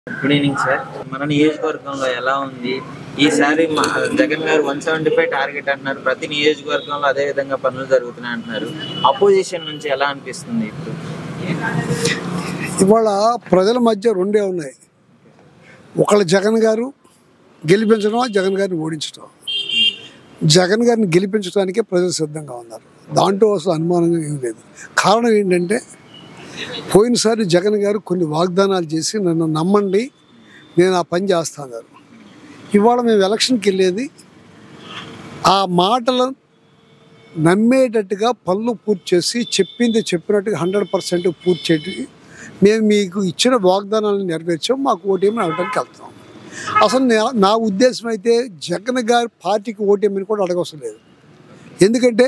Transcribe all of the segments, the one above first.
Good evening sir మన నియోజకవర్గంలో ఎలా ఉంది ఈసారి మా జగన్ గారు వన్ సెవెంటీ ఫైవ్ టార్గెట్ అంటున్నారు ప్రతి నియోజకవర్గంలో అదే విధంగా పనులు జరుగుతున్నాయి అంటున్నారు అపోజిషన్ నుంచి ఎలా అనిపిస్తుంది ఇప్పుడు ఇవాళ ప్రజల మధ్య రెండే ఉన్నాయి ఒకళ్ళు జగన్ గారు గెలిపించడం జగన్ గారిని ఓడించడం జగన్ గారిని గెలిపించడానికే ప్రజలు సిద్ధంగా ఉన్నారు దాంట్లో అసలు అనుమానంగా ఏం లేదు కారణం ఏంటంటే పోయినసారి జగన్ గారు కొన్ని వాగ్దానాలు చేసి నన్ను నమ్మండి నేను ఆ పని చేస్తాను ఇవాళ మేము ఎలక్షన్కి వెళ్ళేది ఆ మాటలు నమ్మేటట్టుగా పనులు పూర్తి చేసి చెప్పింది చెప్పినట్టుగా హండ్రెడ్ పర్సెంట్ పూర్తి చేసి మేము మీకు ఇచ్చిన వాగ్దానాలను నెరవేర్చాం మాకు ఓటేమని అడగడానికి వెళ్తాం అసలు నా- నా ఉద్దేశం అయితే జగన్ గారి పార్టీకి ఓటేమని కూడా అడగవసరం లేదు ఎందుకంటే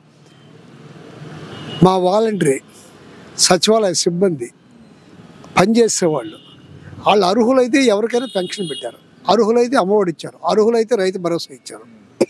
మా వాలంటరీ సచివాలయ సిబ్బంది పనిచేసేవాళ్ళు వాళ్ళు అర్హులైతే ఎవరికైనా పెన్షన్ పెట్టారు అర్హులైతే అమ్మఒడి ఇచ్చారు అర్హులైతే రైతు భరోసా ఇచ్చారు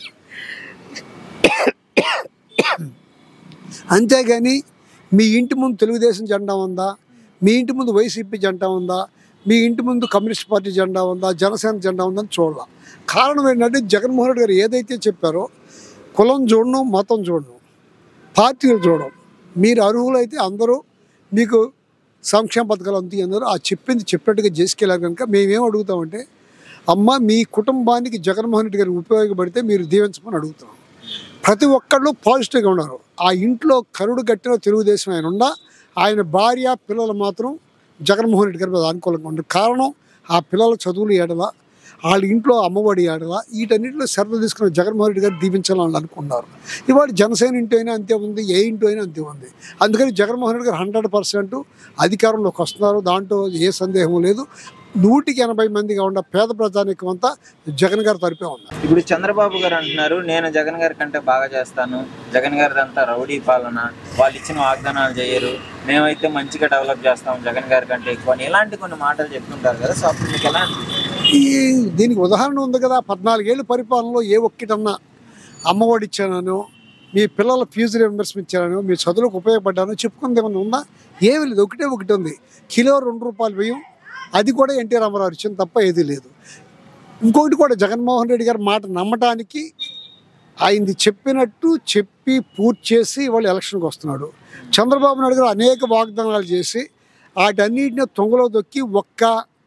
అంతేగాని మీ ఇంటి ముందు తెలుగుదేశం జెండా ఉందా మీ ఇంటి ముందు వైసీపీ జెండా ఉందా మీ ఇంటి ముందు కమ్యూనిస్ట్ పార్టీ జెండా ఉందా జనసేన జెండా ఉందని చూడాల కారణం ఏంటంటే జగన్మోహన్ రెడ్డి గారు ఏదైతే చెప్పారో కులం చూడను మతం చూడను పార్టీలు చూడడం మీరు అర్హులైతే అందరూ మీకు సంక్షేమ పథకాలు అందుతాయి అన్నారు ఆ చెప్పింది చెప్పినట్టుగా చేసుకెళ్ళారు కనుక మేమేం అడుగుతామంటే అమ్మ మీ కుటుంబానికి జగన్మోహన్ రెడ్డి గారు ఉపయోగపడితే మీరు దీవించమని అడుగుతున్నాం ప్రతి ఒక్కళ్ళు పాజిటివ్గా ఉన్నారు ఆ ఇంట్లో కరుడు కట్టిన తెలుగుదేశం ఆయన ఉండా ఆయన భార్య పిల్లలు మాత్రం జగన్మోహన్ రెడ్డి గారి మీద అనుకూలంగా ఉన్నారు కారణం ఆ పిల్లల చదువులు ఏడల వాళ్ళ ఇంట్లో అమ్మఒడి ఏడల వీటన్నిటిలో శ్రద్ధ తీసుకున్న జగన్మోహన్ రెడ్డి గారు దీవించాలని అనుకున్నారు ఇవాళ జనసేన ఇంటి అయినా అంతే ఉంది ఏ ఇంటి అయినా అంతే ఉంది అందుకని జగన్మోహన్ రెడ్డి గారు హండ్రెడ్ పర్సెంట్ అధికారంలోకి వస్తున్నారు దాంట్లో ఏ సందేహం లేదు నూటికి ఎనభై మందిగా ఉన్న పేద ప్రజానికం అంతా జగన్ గారి తరపే ఉన్నారు ఇప్పుడు చంద్రబాబు గారు అంటున్నారు నేను జగన్ గారి కంటే బాగా చేస్తాను జగన్ గారిది అంతా రౌడీ పాలన వాళ్ళు ఇచ్చిన వాగ్దానాలు చేయరు మేమైతే మంచిగా డెవలప్ చేస్తాం జగన్ గారి కంటే ఎక్కువ అని ఇలాంటి కొన్ని మాటలు చెప్తుంటారు కదా సో అప్పుడు మీకు ఎలా అనిపిస్తుంది? ఈ దీనికి ఉదాహరణ ఉంది కదా పద్నాలుగేళ్ళు పరిపాలనలో ఏ ఒక్కటన్నా అమ్మఒడి ఇచ్చానో మీ పిల్లల ఫీజు రియంబర్స్మెంట్ ఇచ్చానో మీ చదువులకు ఉపయోగపడ్డానో చెప్పుకుంది ఏమన్నా ఉందా ఏమి లేదు ఒకటే ఒకటి ఉంది కిలో రెండు రూపాయలు బియ్యం అది కూడా ఎన్టీ రామారావు ఇచ్చింది తప్ప ఏది లేదు ఇంకొకటి కూడా జగన్మోహన్ రెడ్డి గారి మాట నమ్మటానికి ఆయనది చెప్పినట్టు చెప్పి పూర్తి చేసి వాళ్ళు ఎలక్షన్కి వస్తున్నాడు చంద్రబాబు నాయుడు గారు అనేక వాగ్దానాలు చేసి వాటన్నిటిని తొంగలో దొక్కి ఒక్క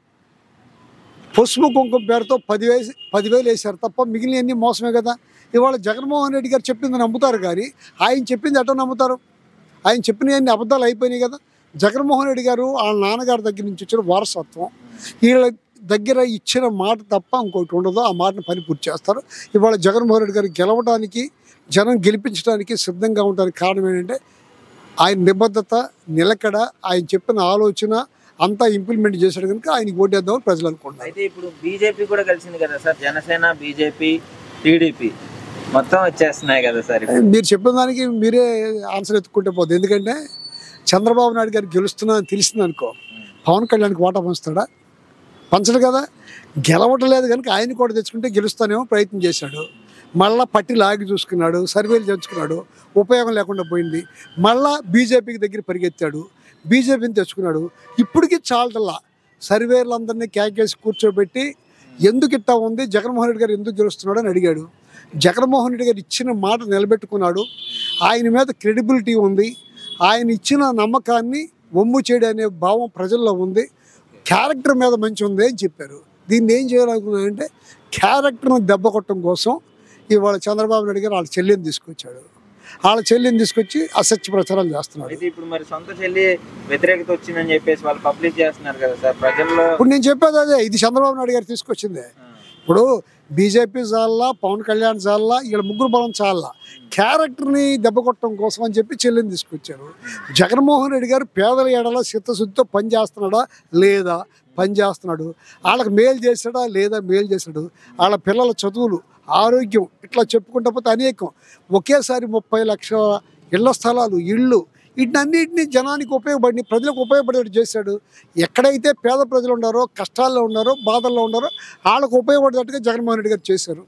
పసుపు కుంకుమ పేరుతో పదివేసి పదివేలు వేశారు తప్ప మిగిలినవన్నీ మోసమే కదా ఇవాళ జగన్మోహన్ రెడ్డి గారు చెప్పింది నమ్ముతారు కానీ ఆయన చెప్పింది ఎటో నమ్ముతారు ఆయన చెప్పినవన్నీ అబద్ధాలు అయిపోయినాయి కదా జగన్మోహన్ రెడ్డి గారు వాళ్ళ నాన్నగారి దగ్గర నుంచి వచ్చిన వారసత్వం వీళ్ళ దగ్గర ఇచ్చిన మాట తప్ప ఇంకోటి ఉండదు ఆ మాటను పని పూర్తి చేస్తారు ఇవాళ జగన్మోహన్ రెడ్డి గారు గెలవడానికి జనం గెలిపించడానికి సిద్ధంగా ఉండడానికి కారణం ఏంటంటే ఆయన నిబద్ధత నిలకడ ఆయన చెప్పిన ఆలోచన అంతా ఇంప్లిమెంట్ చేశాడు కనుక ఆయనకి ఓటేద్దామని ప్రజలు అనుకుంటున్నారు అయితే ఇప్పుడు బీజేపీ కూడా కలిసింది కదా సార్ జనసేన బీజేపీ టీడీపీ మొత్తం వచ్చేస్తున్నాయి కదా సార్ ఇప్పుడు. మీరు చెప్పిన దానికి మీరే ఆన్సర్ ఎత్తుకుంటే పోతుంది ఎందుకంటే చంద్రబాబు నాయుడు గారు గెలుస్తున్నా అని తెలిసింది అనుకో పవన్ కళ్యాణ్కి వాటా పంచుతాడా పంచడు కదా గెలవటం లేదు కనుక ఆయన కూడా తెచ్చుకుంటే గెలుస్తానేమో ప్రయత్నం చేశాడు మళ్ళా పట్టి లాగి చూసుకున్నాడు సర్వేలు చేయించుకున్నాడు ఉపయోగం లేకుండా పోయింది మళ్ళా బీజేపీకి దగ్గర పరిగెత్తాడు బీజేపీని తెచ్చుకున్నాడు ఇప్పటికీ చాలటల్లా సర్వేలందరినీ క్యాకేసి కూర్చోబెట్టి ఎందుకు ఇట్టా ఉంది జగన్మోహన్ రెడ్డి గారు ఎందుకు గెలుస్తున్నాడు అని అడిగాడు జగన్మోహన్ రెడ్డి గారు ఇచ్చిన మాట నిలబెట్టుకున్నాడు ఆయన మీద క్రెడిబిలిటీ ఉంది ఆయన ఇచ్చిన నమ్మకాన్ని ఒమ్ము చేయడం అనే భావం ప్రజల్లో ఉంది క్యారెక్టర్ మీద మంచి ఉంది అని చెప్పారు దీన్ని ఏం చేయాలనుకున్నానంటే క్యారెక్టర్ను దెబ్బ కొట్టడం కోసం ఇవాళ చంద్రబాబు నాయుడు గారు వాళ్ళ చెల్లిని తీసుకొచ్చాడు వాళ్ళ చెల్లిని తీసుకొచ్చి అసత్య ప్రచారాలు చేస్తున్నాడు అయితే ఇప్పుడు మరి సొంత చెల్లి వ్యతిరేకత వచ్చిందని చెప్పేసి వాళ్ళు పబ్లిష్ చేస్తున్నారు కదా సార్ ప్రజల్లో ఇప్పుడు నేను చెప్పేది అదే ఇది చంద్రబాబు నాయుడు గారు తీసుకొచ్చిందే ఇప్పుడు బీజేపీ చాలా పవన్ కళ్యాణ్ చాలా ఇక్కడ ముగ్గురు బలం చాలా క్యారెక్టర్ని దెబ్బ కొట్టడం కోసం అని చెప్పి చెల్లిని తీసుకొచ్చారు జగన్మోహన్ రెడ్డి గారు పేదల ఏడల చిత్తశుద్ధితో పని చేస్తున్నాడా లేదా పని చేస్తున్నాడు వాళ్ళకి మేలు చేశాడా లేదా మేలు చేశాడు వాళ్ళ పిల్లల చదువులు ఆరోగ్యం ఇట్లా చెప్పుకుంటా పోతే అనేకం ఒకేసారి ముప్పై లక్షల ఇళ్ల స్థలాలు ఇళ్ళు వీటన్నిటిని జనానికి ఉపయోగపడి ప్రజలకు ఉపయోగపడేట్టు చేశాడు ఎక్కడైతే పేద ప్రజలు ఉన్నారో కష్టాల్లో ఉన్నారో బాధల్లో ఉన్నారో వాళ్ళకు ఉపయోగపడేటట్టుగా జగన్మోహన్ రెడ్డి గారు చేశారు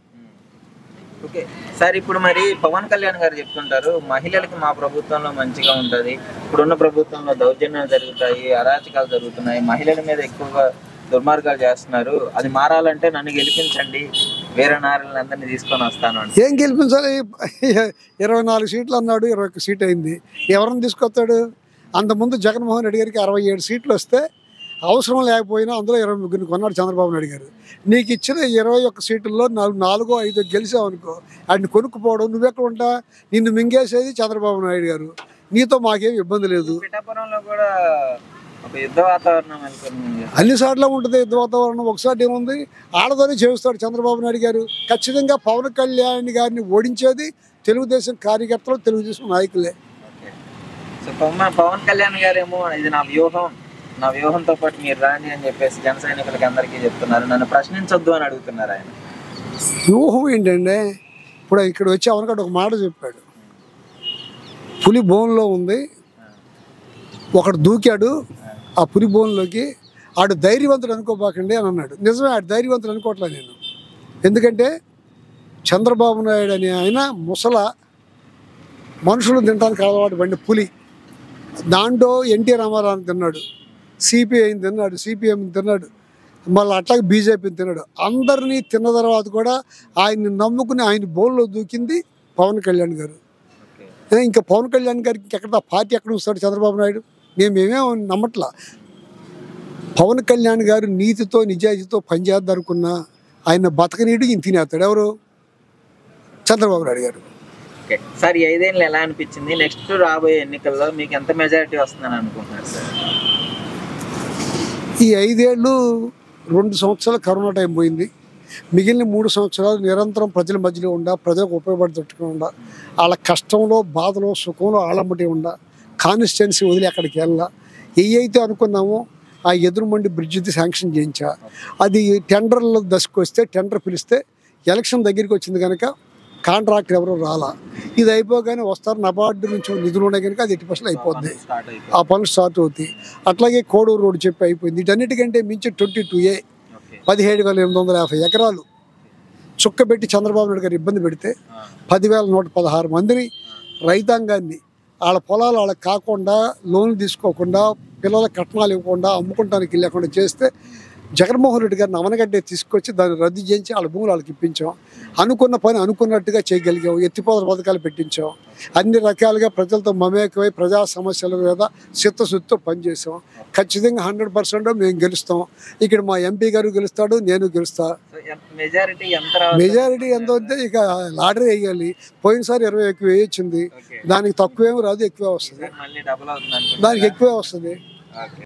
ఓకే సార్ ఇప్పుడు మరి పవన్ కళ్యాణ్ గారు చెప్తుంటారు మహిళలకి మా ప్రభుత్వంలో మంచిగా ఉంటది ఇప్పుడున్న ప్రభుత్వంలో దౌర్జన్యాలు జరుగుతాయి అరాచకాలు జరుగుతున్నాయి మహిళల మీద ఎక్కువగా దుర్మార్గాలు చేస్తున్నారు అది మారాలంటే నన్ను గెలిపించండి వేరే నారాయణ అందరినీ తీసుకొని వస్తాను అంటే ఏం గెలిపించాలి ఇరవై నాలుగు సీట్లు అన్నాడు ఇరవై ఒక్క సీట్ అయింది ఎవరిని తీసుకొస్తాడు అంతకుముందు జగన్మోహన్ రెడ్డి గారికి అరవై ఏడు సీట్లు వస్తే అవసరం లేకపోయినా అందులో ఇరవై ముగ్గురిని కొన్నాడు చంద్రబాబు నాయుడు గారు నీకు ఇచ్చిన ఇరవై ఒక్క సీట్లలో నాలుగు నాలుగో ఐదో గెలిచావు అనుకో వాడిని కొనుక్కుపోవడం నువ్వెక్కడ ఉంటా నిన్ను మింగేసేది చంద్రబాబు నాయుడు గారు నీతో మాకేం ఇబ్బంది లేదు పిఠాపురంలో కూడా ఒక యుద్ధ వాతావరణం నెలకొంది అన్ని సార్లు ఉంటుంది యుద్ధ వాతావరణం ఒకసారి ఏముంది ఆడతోనే చేస్తాడు చంద్రబాబు నాయుడు గారు ఖచ్చితంగా పవన్ కళ్యాణ్ గారిని ఓడించేది తెలుగుదేశం కార్యకర్తలు తెలుగుదేశం నాయకులే ఓకే. సో పవన్ పవన్ కళ్యాణ్ గారేమో ఇది నా వ్యూహం నా వ్యూహంతో పాటు మీరు రాండి అని చెప్పేసి జన సైనికులకి అందరికీ చెప్తున్నారు నన్ను ప్రశ్నించొద్దు అని అడుగుతున్నారు ఆయన వ్యూహం ఏంటంటే ఇప్పుడు ఇక్కడ వచ్చి అవనకాడు ఒక మాట చెప్పాడు పులి బోన్లో ఉంది ఒకడు దూకాడు ఆ పులి బోన్లోకి ఆడు ధైర్యవంతుడు అనుకోబాకండి అని అన్నాడు నిజమే ఆడు ధైర్యవంతుడు అనుకోవట్లే నేను ఎందుకంటే చంద్రబాబు నాయుడు అనే ఆయన ముసల మనుషులు తినడానికి అలవాటు పడిన పులి దాంట్లో ఎన్టీ రామారావు తిన్నాడు సిపిఐని తిన్నాడు సిపిఎం తిన్నాడు మళ్ళీ అట్లాగే బీజేపీని తిన్నాడు అందరినీ తిన్న తర్వాత కూడా ఆయన్ని నమ్ముకుని ఆయన బోన్లో దూకింది పవన్ కళ్యాణ్ గారు ఓకే ఏ, ఇంకా పవన్ కళ్యాణ్ గారికి ఎక్కడ పార్టీ ఎక్కడ వస్తాడు చంద్రబాబు నాయుడు మేము మేమేం నమ్మట్లా పవన్ కళ్యాణ్ గారు నీతితో నిజాయితీతో పనిచేద్దనుకున్న ఆయన బతకనీడు ఈయన తినేస్తాడు ఎవరు చంద్రబాబు నాయుడు గారు ఓకే సార్ ఈ ఐదేళ్ళు ఎలా అనిపించింది నెక్స్ట్ రాబోయే ఎన్నికల్లో మీకు ఎంత మెజారిటీ వస్తుందని అనుకుంటున్నారు సార్ ఈ ఐదేళ్ళు రెండు సంవత్సరాలు కరోనా టైం పోయింది మిగిలిన మూడు సంవత్సరాలు నిరంతరం ప్రజల మధ్యలో ఉండ ప్రజలకు ఉపయోగపడుతూ ఉండ వాళ్ళ కష్టంలో బాధలో సుఖంలో ఆలంబటి ఉండ కాన్స్టిట్యున్సీ వదిలి అక్కడికి వెళ్ళా ఏ అయితే అనుకున్నామో ఆ ఎదురుమండి బ్రిడ్జిది శాంక్షన్ చేయించా అది టెండర్ల దశకు వస్తే టెండర్ పిలిస్తే ఎలక్షన్ దగ్గరికి వచ్చింది కనుక కాంట్రాక్టర్ ఎవరు రాలా ఇది అయిపోగానే వస్తారు నబార్డు నుంచి నిధులు ఉన్నాయి కనుక అది ఎట్టి పర్సెంట్ అయిపోద్ది స్టార్ట్ అయిపోయింది ఆ పనులు స్టార్ట్ అవుతాయి అట్లాగే కోడూరు రోడ్డు చెప్పి అయిపోయింది వీటన్నిటికంటే మించి ట్వంటీ టూ ఏ ఓకే పదిహేడు వేల ఎనిమిది వందల యాభై ఎకరాలు చుక్క పెట్టి చంద్రబాబు నాయుడు గారు ఇబ్బంది పెడితే ఆ, పదివేల నూట పదహారు మందిని రైతాంగాన్ని వాళ్ళ పొలాలు వాళ్ళకి కాకుండా లోన్లు తీసుకోకుండా పిల్లల కట్నాలు ఇవ్వకుండా అమ్ముకుంటానికి లేకుండా చేస్తే జగన్మోహన్ రెడ్డి గారిని అవనగడ్డే తీసుకొచ్చి దాన్ని రద్దు చేయించి వాళ్ళ భూములు వాళ్ళకి ఇప్పించాం అనుకున్న పని అనుకున్నట్టుగా చేయగలిగాం ఎత్తిపోతల పథకాలు పెట్టించాం అన్ని రకాలుగా ప్రజలతో మమేకమై ప్రజా సమస్యల మీద చిత్తశుద్ధితో పనిచేసాం ఖచ్చితంగా హండ్రెడ్ పర్సెంట్ మేము గెలుస్తాం ఇక్కడ మా ఎంపీ గారు గెలుస్తాడు నేను గెలుస్తా సో ఎంత- మెజారిటీ ఎంత రావాలి మెజారిటీ ఎంత ఉంటే ఇక లాటరీ వేయాలి పోయినసారి ఇరవై ఎక్కువ వేయొచ్చింది ఓకే దానికి తక్కువేమో రాదు ఎక్కువే వస్తుంది ఈసారి మళ్ళీ డబుల్ అవుతుంది దానికి ఎక్కువే వస్తుంది ఓకే